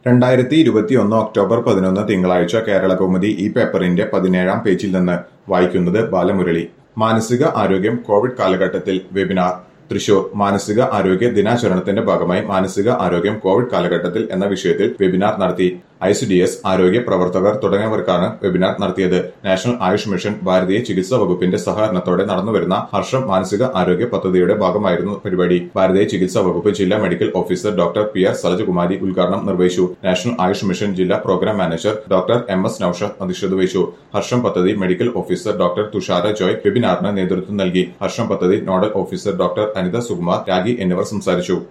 രണ്ടായിരത്തി ഇരുപത്തിയൊന്ന് ഒക്ടോബർ പതിനൊന്ന് തിങ്കളാഴ്ച കേരള കൗമുദി ഈ പേപ്പറിന്റെ പതിനേഴാം പേജിൽ നിന്ന് വായിക്കുന്നത് ബാലമുരളി മാനസിക ആരോഗ്യം കോവിഡ് കാലഘട്ടത്തിൽ വെബിനാർ തൃശൂർ മാനസിക ആരോഗ്യ ദിനാചരണത്തിന്റെ ഭാഗമായി മാനസിക ആരോഗ്യം കോവിഡ് കാലഘട്ടത്തിൽ എന്ന വിഷയത്തിൽ വെബിനാർ നടത്തി ഐ സി ഡി എസ് ആരോഗ്യ പ്രവർത്തകർ തുടങ്ങിയവർക്കാണ് വെബിനാർ നടത്തിയത് നാഷണൽ ആയുഷ് മിഷൻ ഭാരതീയ ചികിത്സാ വകുപ്പിന്റെ സഹകരണത്തോടെ നടന്നുവരുന്ന ഹർഷം മാനസിക ആരോഗ്യ പദ്ധതിയുടെ ഭാഗമായിരുന്നു പരിപാടി ഭാരതീയ ചികിത്സാ വകുപ്പ് ജില്ലാ medical officer doctor P R Salajakumari ഉദ്ഘാടനം നിർവഹിച്ചു നാഷണൽ ആയുഷ് മിഷൻ ജില്ലാ programme manager doctor M S Noushad അധ്യക്ഷത വഹിച്ചു ഹർഷം പദ്ധതി medical officer doctor Thushara Joy വെബിനാറിന് നേതൃത്വം നൽകി ഹർഷം പദ്ധതി nodal officer doctor Anitha Sukumar Ragi എന്നിവർ സംസാരിച്ചു